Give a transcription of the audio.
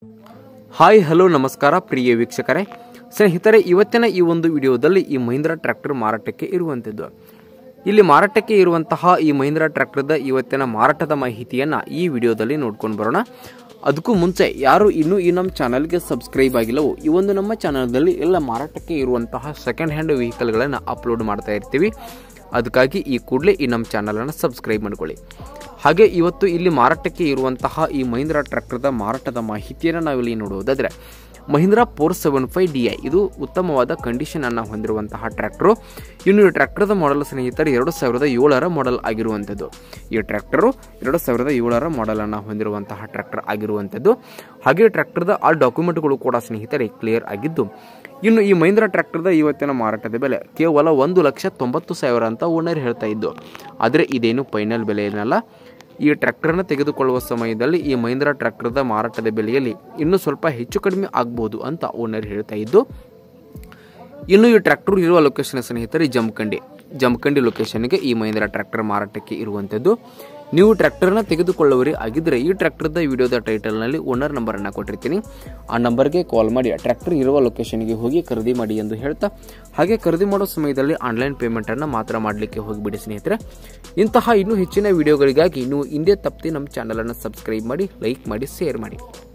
hi hello ನಮಸ್ಕಾರ ಪ್ರಿಯ ವೀಕ್ಷಕರೇ ಸ್ನೇಹಿತರೆ ಇವತ್ತಿನ ಈ ಒಂದು ವಿಡಿಯೋದಲ್ಲಿ ಈ ಮಹೀಂದ್ರ ಟ್ರ್ಯಾಕ್ಟರ್ ಮಾರಾಟಕ್ಕೆ ಇರುವಂಥದ್ದು ಇಲ್ಲಿ ಮಾರಾಟಕ್ಕೆ ಇರುವಂತಹ ಈ ಮಹೀಂದ್ರ ಟ್ರ್ಯಾಕ್ಟರ್ದ ಇವತ್ತಿನ ಮಾರಾಟದ ಮಾಹಿತಿಯನ್ನು ಈ ವಿಡಿಯೋದಲ್ಲಿ ನೋಡ್ಕೊಂಡು ಬರೋಣ ಅದಕ್ಕೂ ಮುಂಚೆ ಯಾರು ಇನ್ನೂ ಈ ನಮ್ಮ ಚಾನಲ್ಗೆ ಸಬ್ಸ್ಕ್ರೈಬ್ ಆಗಿಲ್ಲವೋ ಈ ಒಂದು ನಮ್ಮ ಚಾನಲ್ನಲ್ಲಿ ಎಲ್ಲ ಮಾರಾಟಕ್ಕೆ ಇರುವಂತಹ ಸೆಕೆಂಡ್ ಹ್ಯಾಂಡ್ ವೆಹಿಕಲ್ಗಳನ್ನು ಅಪ್ಲೋಡ್ ಮಾಡ್ತಾ ಇರ್ತೀವಿ ಅದಕ್ಕಾಗಿ ಈ ಕೂಡಲೇ ಈ ನಮ್ಮ ಚಾನಲನ್ನು ಸಬ್ಸ್ಕ್ರೈಬ್ ಮಾಡ್ಕೊಳ್ಳಿ ಹಾಗೆ ಇವತ್ತು ಇಲ್ಲಿ ಮಾರಾಟಕ್ಕೆ ಇರುವಂತಹ ಈ ಮಹೀಂದ್ರ ಟ್ರ್ಯಾಕ್ಟರ್ದ ಮಾರಾಟದ ಮಾಹಿತಿಯನ್ನು ನಾವಿಲ್ಲಿ ನೋಡುವುದಾದರೆ Mahindra four seven five D I ಇದು ಉತ್ತಮವಾದ ಕಂಡೀಷನ್ ಅನ್ನು ಹೊಂದಿರುವಂತಹ ಟ್ರ್ಯಾಕ್ಟರು ಇನ್ನು ಈ ಟ್ರ್ಯಾಕ್ಟರ್ದ ಮಾಡೆಲ್ ಸ್ನೇಹಿತರೆ ಎರಡು ಸಾವಿರದ ಏಳರ ಮಾಡೆಲ್ ಆಗಿರುವಂಥದ್ದು ಈ ಟ್ರ್ಯಾಕ್ಟರು ಎರಡು ಸಾವಿರದ ಏಳರ ಮಾಡೆಲ್ ಅನ್ನು ಹೊಂದಿರುವಂತಹ ಟ್ರ್ಯಾಕ್ಟರ್ ಆಗಿರುವಂಥದ್ದು ಹಾಗೆ ಟ್ರ್ಯಾಕ್ಟರ್ದ ಆ ಡಾಕ್ಯುಮೆಂಟ್ಗಳು ಕೂಡ ಸ್ನೇಹಿತರೆ ಕ್ಲಿಯರ್ ಆಗಿದ್ದು ಇನ್ನು ಈ ಮಹೀಂದ್ರ ಟ್ರ್ಯಾಕ್ಟರ್ದ ಇವತ್ತಿನ ಮಾರಾಟದ ಬೆಲೆ ಕೇವಲ ಒಂದು ಲಕ್ಷ ತೊಂಬತ್ತು ಸಾವಿರ ಅಂತ ಓನರ್ ಹೇಳ್ತಾ ಇದ್ದು ಆದರೆ ಇದೇನು ಫೈನಲ್ ಬೆಲೆ ಏನಲ್ಲ ಈ ಟ್ರ್ಯಾಕ್ಟರ್ನ ತೆಗೆದುಕೊಳ್ಳುವ ಸಮಯದಲ್ಲಿ ಈ ಮಹೀಂದ್ರ ಟ್ರ್ಯಾಕ್ಟರ್ದ ಮಾರಾಟದ ಬೆಲೆಯಲ್ಲಿ ಇನ್ನೂ ಸ್ವಲ್ಪ ಹೆಚ್ಚು ಕಡಿಮೆ ಆಗ್ಬೋದು ಅಂತ ಓನರ್ ಹೇಳ್ತಾ ಇದ್ದು ಇನ್ನು ಈ ಟ್ರ್ಯಾಕ್ಟರ್ ಇರುವ ಲೊಕೇಶನ್ ಸ್ನೇಹಿತರೆ ಜಮಖಂಡಿ ಜಮಖಂಡಿ ಲೊಕೇಶನ್ಗೆ ಈ ಮಹೀಂದ್ರ ಟ್ರ್ಯಾಕ್ಟರ್ ಮಾರಾಟಕ್ಕೆ ಇರುವಂಥದ್ದು ನೀವು ಟ್ರ್ಯಾಕ್ಟರ್ನ ತೆಗೆದುಕೊಳ್ಳುವರಿ ಆಗಿದ್ದರೆ ಈ ಟ್ರ್ಯಾಕ್ಟರ್ದ ವಿಡಿಯೋದ ಟೈಟಲ್ನಲ್ಲಿ ಓನರ್ ನಂಬರನ್ನು ಕೊಟ್ಟಿರ್ತೀನಿ ಆ ನಂಬರ್ಗೆ ಕಾಲ್ ಮಾಡಿ ಟ್ರ್ಯಾಕ್ಟರ್ ಇರುವ ಲೊಕೇಶನ್ಗೆ ಹೋಗಿ ಖರೀದಿ ಮಾಡಿ ಎಂದು ಹೇಳ್ತಾ ಹಾಗೆ ಖರೀದಿ ಮಾಡೋ ಸಮಯದಲ್ಲಿ ಆನ್ಲೈನ್ ಪೇಮೆಂಟನ್ನು ಮಾತ್ರ ಮಾಡಲಿಕ್ಕೆ ಹೋಗಿಬಿಡಿ ಸ್ನೇಹಿತರೆ ಇಂತಹ ಇನ್ನೂ ಹೆಚ್ಚಿನ ವಿಡಿಯೋಗಳಿಗಾಗಿ ನೀವು ಹಿಂದೆ ತಪ್ಪದೆ ನಮ್ಮ ಚಾನಲನ್ನು ಸಬ್ಸ್ಕ್ರೈಬ್ ಮಾಡಿ ಲೈಕ್ ಮಾಡಿ ಶೇರ್ ಮಾಡಿ